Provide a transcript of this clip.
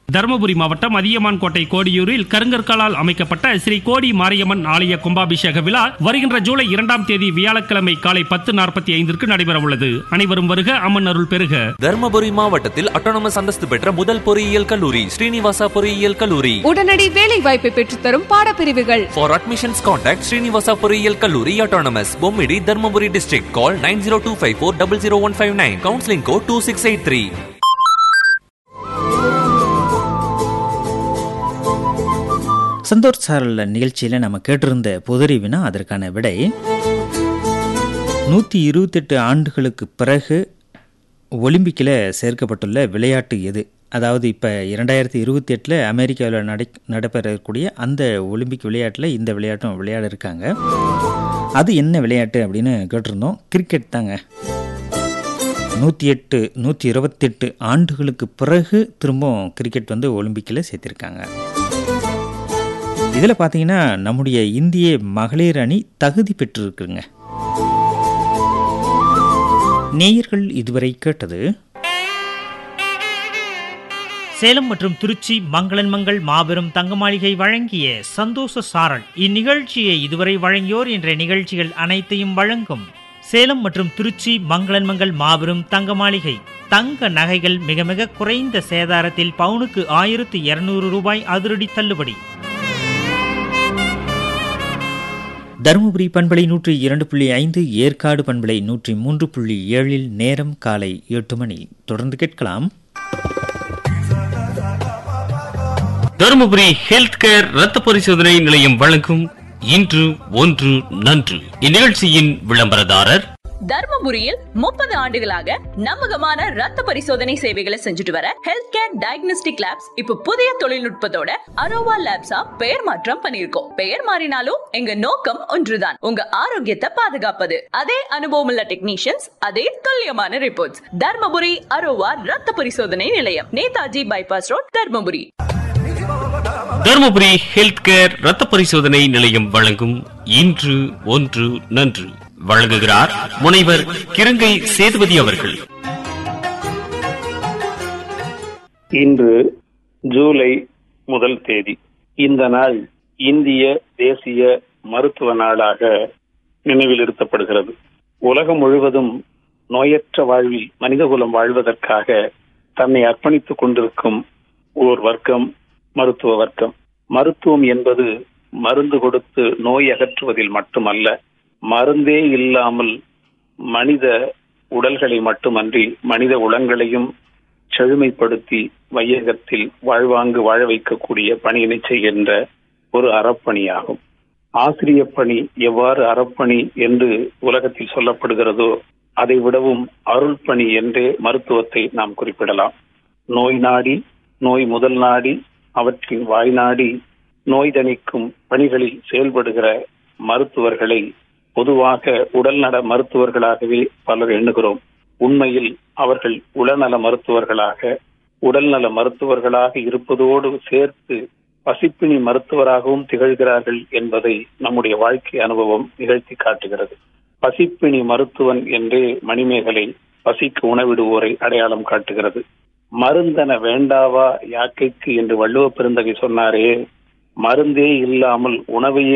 தருமபுரி மாவட்டம் அதியமான் கோட்டை கோடியூரில் கருங்கற்களால் அமைக்கப்பட்ட ஸ்ரீ கோடி மாரியம்மன் ஆலய கும்பாபிஷேக விழா வருகின்ற ஜூலை இரண்டாம் தேதி வியாழக்கிழமை காலை பத்து நாற்பத்தி ஐந்திற்கு நடைபெற உள்ளது அனைவரும் வருக அம்மன் அருள் பெறுக தர்மபுரி மாவட்டத்தில் அட்டானமஸ் அந்தஸ்து பெற்ற முதல் பொறியியல் கல்லூரி ஸ்ரீனிவாசா பொறியியல் கல்லூரி உடனடி வேலை வாய்ப்பை பெற்றுத்தரும் பாடப்பிரிவுகள் For admissions, contact Srinivasa பொறியியல் கல்லூரி autonomous Bommidi Dharmapuri district. Call 9025400159. Counseling code 2683. சந்தோர் சாரல் நிகழ்ச்சியில் நம்ம கேட்டிருந்த புதறிவினா அதற்கான விடை நூற்றி இருபத்தெட்டு ஆண்டுகளுக்கு பிறகு ஒலிம்பிக்கில் சேர்க்கப்பட்டுள்ள விளையாட்டு எது அதாவது இப்போ இரண்டாயிரத்தி இருபத்தி எட்டில் அமெரிக்காவில் நடை நடைபெறக்கூடிய அந்த ஒலிம்பிக் விளையாட்டில் இந்த விளையாட்டும் விளையாட இருக்காங்க அது என்ன விளையாட்டு அப்படின்னு கேட்டிருந்தோம் கிரிக்கெட் தாங்க நூற்றி எட்டு நூற்றி இருபத்தெட்டு ஆண்டுகளுக்கு பிறகு திரும்பவும் கிரிக்கெட் வந்து ஒலிம்பிக்கில் சேர்த்திருக்காங்க இதில் பார்த்தீங்கன்னா நம்முடைய இந்திய மகளிர் அணி தகுதி பெற்றிருக்குங்க நேயர்கள் இதுவரை கேட்டது சேலம் மற்றும் திருச்சி மங்களன் மங்கள் மாபெரும் தங்க மாளிகை வழங்கிய சந்தோஷ சாரல் இந்நிகழ்ச்சியை இதுவரை வழங்கியோர் என்ற நிகழ்ச்சிகள் அனைத்தையும் வழங்கும் சேலம் மற்றும் திருச்சி மங்களன் மங்கள் மாபெரும் தங்க மாளிகை தங்க நகைகள் மிக மிக குறைந்த சேதாரத்தில் பவுனுக்கு ஆயிரத்து இருநூறு ரூபாய் அதிரடி தள்ளுபடி தருமபுரி பண்பலை நூற்றி இரண்டு புள்ளி ஐந்து ஏற்காடு பண்பலை நூற்றி மூன்று புள்ளி ஏழில் நேரம் காலை எட்டு மணி தொடர்ந்து கேட்கலாம் தருமபுரி ஹெல்த் கேர் ரத்த பரிசோதனை நிலையம் வழங்கும் இன்று ஒன்று நன்று இந்நிகழ்ச்சியின் விளம்பரதாரர் தர்மபுரியில் முப்பது ஆண்டுகளாக நம்பகமான ரத்த பரிசோதனை சேவைகளை செஞ்சுட்டு வர ஹெல்த் கேர் டயக்னோஸ்டிக் லேப்ஸ் இப்ப புதிய தொழில்நுட்பத்தோட அரோவா லேப்ஸா பெயர் மாற்றம் பண்ணிருக்கோம் பெயர் மாறினாலும் எங்க நோக்கம் ஒன்றுதான் உங்க ஆரோக்கியத்தை பாதுகாப்பது அதே அனுபவம் உள்ள டெக்னீஷியன்ஸ் அதே துல்லியமான ரிப்போர்ட்ஸ் தர்மபுரி அரோவா ரத்த பரிசோதனை நிலையம் Netaji bypass road Dharmapuri Dharmapuri health care ரத்த பரிசோதனை நிலையம் வழங்கும் இன்று ஒன்று நன்று வழங்குகிறார் முனைவர் கிருங்கை சேதுபதி அவர்கள் இன்று ஜூலை முதல் தேதி இந்த நாள் இந்திய தேசிய மருத்துவ நாளாக நினைவில் இருத்தப்படுகிறது உலகம் முழுவதும் நோயற்ற வாழ்வில் மனிதகுலம் வாழ்வதற்காக தன்னை அர்ப்பணித்துக் கொண்டிருக்கும் ஓர் வர்க்கம் மருத்துவ வர்க்கம் மருத்துவம் என்பது மருந்து கொடுத்து நோய் அகற்றுவதில் மட்டுமல்ல மருந்தே இல்லாமல் மனித உடல்களை மட்டுமன்றி மனித உளங்களையும் செழுமைப்படுத்தி வையகத்தில் வாழ்வாங்கு வாழ வைக்கக்கூடிய பணியினை செய்கின்ற ஒரு அறப்பணியாகும் ஆசிரிய பணி எவ்வாறு அறப்பணி என்று உலகத்தில் சொல்லப்படுகிறதோ அதை விடவும் அருள் பணி என்றே மருத்துவத்தை நாம் குறிப்பிடலாம் நோய் நாடி நோய் முதல் நாடி அவற்றின் வாய் நாடி நோய் தணிக்கும் பணிகளில் செயல்படுகிற மருத்துவர்களை பொதுவாக உடல்நல மருத்துவர்களாகவே பலர் எண்ணுகிறோம் உண்மையில் அவர்கள் உடல்நல மருத்துவர்களாக உடல்நல மருத்துவர்களாக இருப்பதோடு சேர்த்து பசிப்பினி மருத்துவராகவும் திகழ்கிறார்கள் என்பதை நம்முடைய வாழ்க்கை அனுபவம் நிகழ்த்தி காட்டுகிறது பசிப்பினி மருத்துவன் என்றே மணிமேகலை பசிக்கு உணவிடுவோரை அடையாளம் காட்டுகிறது மருந்தன வேண்டாவா யாக்கைக்கு என்று வள்ளுவ பெருந்தகை சொன்னாரே மருந்தே இல்லாமல் உணவையே